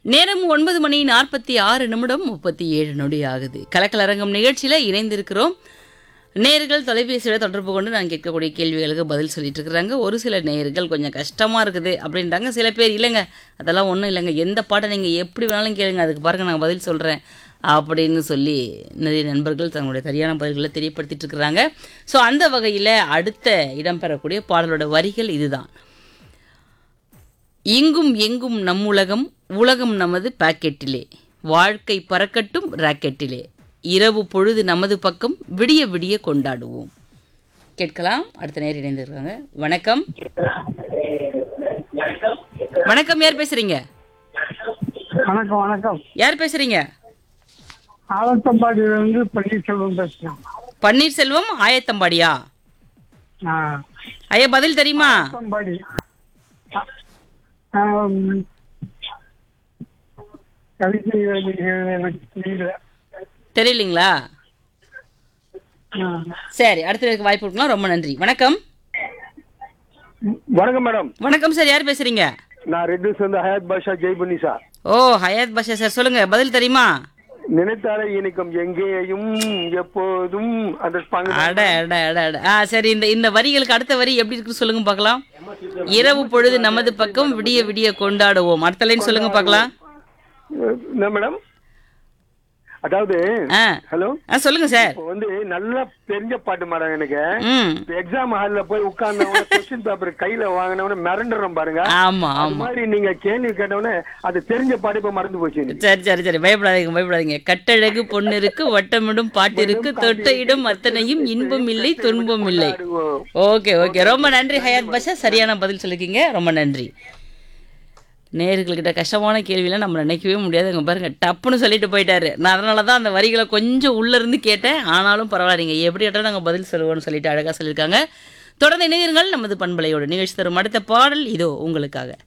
நேரம் ஒன்பது மணி நாற்பத்தி ஆறு நிமிடம் முப்பத்தி ஏழு நொடி ஆகுது கலக்கலரங்கம் நிகழ்ச்சியில் இணைந்திருக்கிறோம் நேர்கள் தொலைபேசியோட தொடர்பு கொண்டு நான் கேட்கக்கூடிய கேள்விகளுக்கு பதில் சொல்லிட்டு இருக்கிறாங்க ஒரு சில நேர்கள் கொஞ்சம் கஷ்டமாக இருக்குது அப்படின்றாங்க சில பேர் இல்லைங்க அதெல்லாம் ஒன்றும் இல்லைங்க எந்த பாட்டை நீங்கள் எப்படி வேணாலும் கேளுங்க அதுக்கு பாருங்க நான் பதில் சொல்கிறேன் அப்படின்னு சொல்லி நிறைய நண்பர்கள் தங்களுடைய சரியான பதில்களை தெரியப்படுத்திட்டு இருக்கிறாங்க ஸோ அந்த வகையில் அடுத்த இடம்பெறக்கூடிய பாடலோட வரிகள் இதுதான் இங்கும் எங்கும் நம் உலகம் உலகம் நமது பாக்கெட்டிலே வாழ்க்கை பறக்கட்டும் ராக்கெட்டிலே இரவு பொழுது நமது பக்கம் விடிய விடிய கொண்டாடுவோம் கேட்கலாம் அடுத்த நேரம் இணைந்திருக்காங்க வணக்கம் வணக்கம் யார் பேசுறீங்க வணக்கம் வணக்கம் யார் பேசுறீங்க ஆலத்தம்பாடியிலிருந்து பன்னீர்செல்வம் பேசுறேன் பன்னீர்செல்வம் ஆயத்தம்பாடியா ஆ, ஐயா பதில் தெரியுமா ஆலத்தம்பாடி ஆ, ஆம், கவிதை வரிகள் எனக்கு தெரியல தெரியலீங்களா ஆ. சரி அடுத்த வாய்ப்பு கொடுக்கலாம் ரொம்ப நன்றி வணக்கம் வணக்கம் மேடம் வணக்கம் சார் யார் பேசுறீங்க நான் ரெட்டிஸ் வந்து ஹயாத் பாஷா ஜெய்புன்னி சார் ஓ ஹயாத் பாஷா சார் சொல்லுங்க பதில் தெரியுமா நினைத்தாலே இனிக்கும் எங்கேயும் எப்போதும் அந்த பங்கு அட அட அட அட ஆ சரி இந்த இந்த வரிகளுக்கு அடுத்த வரி எப்படி இருக்கு சொல்லுங்க பார்க்கலாம் இரவு பொழுது நமது பக்கம் விடிய விடிய கொண்டாடுவோம் அடுத்த லைன் சொல்லுங்க பார்க்கலாம் என்ன மேடம் அதாவது ஆ ஹலோ ஆ சொல்லுங்க சார் இப்போ வந்து நல்லா தெரிஞ்ச பாட்டு மேடம் எனக்கு ம் எக்ஸாம் ஹால்ல போய் உட்கார்ந்தவன கொஸ்டின் பேப்பர் கையில வாங்கினவன மிரண்டுறோம் பாருங்க ஆமா அது ஆமா மாதிரி நீங்க கேள்வி கேட்டவன அது தெரிஞ்ச பாட்டு இப்ப மறந்து போச்சு எனக்கு. சரி சரி சரி பயப்படாதீங்க பயப்படாதீங்க கட்டழகு பொண்ணிருக்கு வட்டமிடும் பாட்டிருக்கு தொட்ட இடம் அத்தனையும் இன்பம் இல்லை துன்பம் இல்லை ஆடுவோம். ஓகே ஓகே ரொம்ப நன்றி ஹயாத் பாஷா சரியான பதில் சொல்லிருக்கீங்க ரொம்ப நன்றி நேர்கள்கிட்ட கஷ்டமான கேள்வியெல்லாம் நம்ம நினைக்கவே முடியாது அங்கே பாருங்க டப்புன்னு சொல்லிட்டு போயிட்டாரு நான் அதனால தான் அந்த வரிகளை கொஞ்சம் உள்ள இருந்து கேட்டேன் ஆனாலும் பரவாயில்லைங்க எப்படி கேட்டாலும் நாங்கள் பதில் சொல்லுவோம்னு சொல்லிட்டு அழகாக சொல்லியிருக்காங்க தொடர்ந்து இணையர்கள் நமது பண்பலையோட நிகழ்ச்சி தரும் அடுத்த பாடல் இதோ உங்களுக்காக